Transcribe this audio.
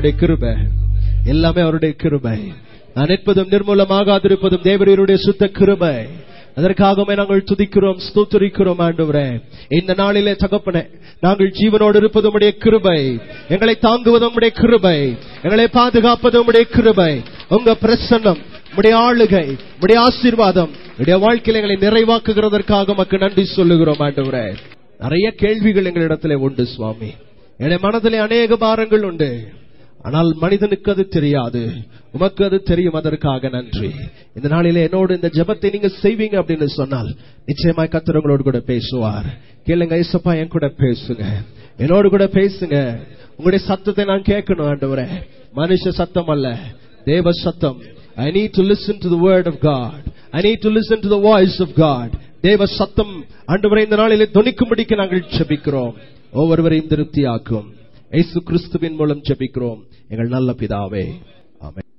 அவருடைய கிருபை எல்லாமே அவருடைய கிருபை நான் நிற்பதும் நிர்மூலமாகாதிருப்பதும் தேவரீருடைய சுத்த கிருபை அதற்காகவே நாங்கள் துதிக்கிறோம் ஸ்தோத்தரிக்கிறோம் ஆண்டவரே இந்த நாளிலே தகப்பனே நாங்கள் ஜீவனோடு இருப்பது உம்முடைய கிருபை எங்களை தாங்குவது உம்முடைய கிருபை எங்களை பாதுகாப்பது உம்முடைய கிருபை உங்க பிரசன்னம் உம்முடைய ஆளுகை உம்முடைய ஆசீர்வாதம் உடைய வாழ்க்கையில எங்களை நிறைவாக்குகிறதற்காக மக்கள் நன்றி சொல்லுகிறோம் ஆண்டவரே நிறைய கேள்விகள் எங்களிடத்திலே உண்டு சுவாமி என் மனதிலே அநேக பாரங்கள் உண்டு ஆனால் மனிதனுக்கு அது தெரியாது உமக்கு அது தெரியும் அதற்காக நன்றி இந்த நாளிலே என்னோடு இந்த ஜெபத்தை நீங்க செய்வீங்க அப்படின்னு சொன்னால் நிச்சயமாய் கர்த்தர் உங்களோடு கூட பேசுவார் கேளுங்க ஐசப்பா என் கூட பேசுங்க என்னோடு கூட பேசுங்க உங்களுடைய சத்தத்தை நான் கேட்கணும் ஆண்டவரே மனுஷ சத்தம் அல்ல தேவ சத்தம் I need to listen to the word of God I need to listen to the voice of God தேவ சத்தம் ஆண்டவரே இந்த நாளிலே துணிக்கும்படிக்கு நாங்கள் ஜெபிக்கிறோம் ஒவ்வொருவரையும் திருப்தியாக்கும் இயேசு கிறிஸ்துவின் மூலம் ஜெபிக்கிறோம் எங்கள் நல்ல பிதாவே ஆமென்